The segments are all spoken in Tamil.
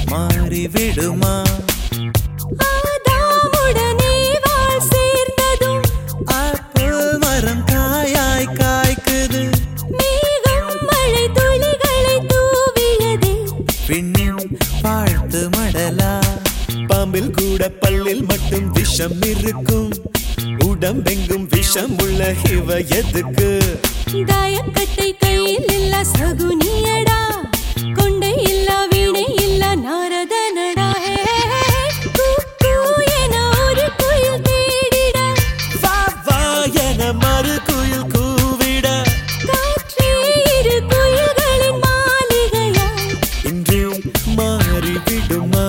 மாறிவிடுமா ஆதாமுடனே வாழ் சேர்ந்ததும் ஆப்பிள் மரம் காயாய் காய்க்குது மேகம் மழை துளிகளை தூவியதே விண்ணின் வாழ்த்து மடலா பாம்பில் கூட பல்லில் மட்டும் விஷம் இருக்கும் உடம்பெங்கும் விஷம் உள்ள இவ எதுக்கு தாயக்கட்டை கையில் இல்ல சகுனியடா கொண்டை இல்ல வீணை இல்ல நாரதனடா ஹே, கூ, கூ என ஒரு குயில் தேடிட வா வா என மறு குயில் கூவிட காற்றே இரு குயில்களின் மாளிகையா இன்றும் மாறிவிடுமா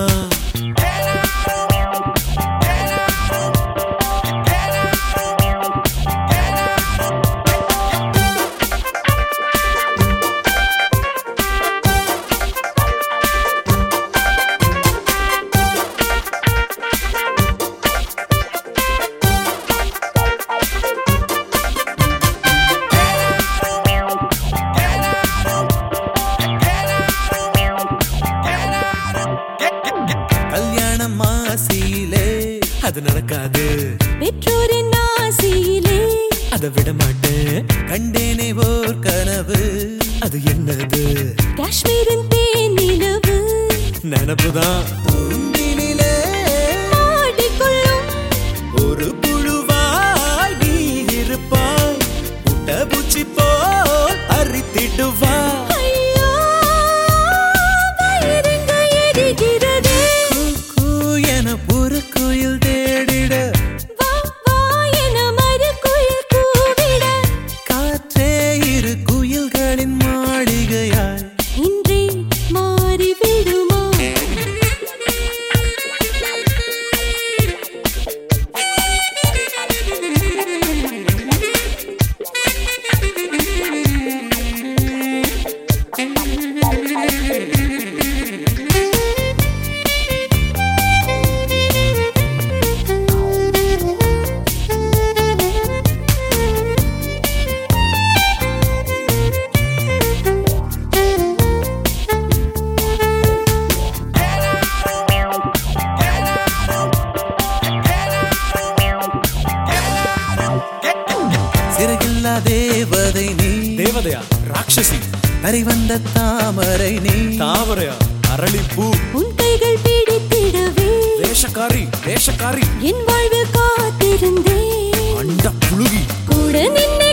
கல்யாணம் மாசியிலே அது நடக்காது பெற்றோரின் ஆசையிலே அதை விட மாட்டேன் கண்டேனே ஓர் கனவு அது என்னது காஷ்மீரின் தேன் நிலவு நினப்புதான் தூண்டினிலே ஆடிக்கொள்ளும் ஒரு புழுவாய் நீ இருப்பாய் முட்டை பூச்சி போல் அரித்திடுவா ஐயோ வயிறெங்க எரிகிறதே கூ என ஒரு குயில் தேடிட வா வா என மறு குயில் கூவிட காற்றே இரு குயில்களின் மாளிகையாய் இன்றே மாறிவிடுமா சிறகில்லா தேவதை நீ தேவதையா ராட்சசி கரை வந்த தாமரை நீ தாமரையா அரளிப்பூ உன் கைகள் பிடித்திடவே வேஷக்காரி வேஷக்காரி என் வாழ்வில் காத்திருந்தேன் அண்ட புழுகி கூட நின்று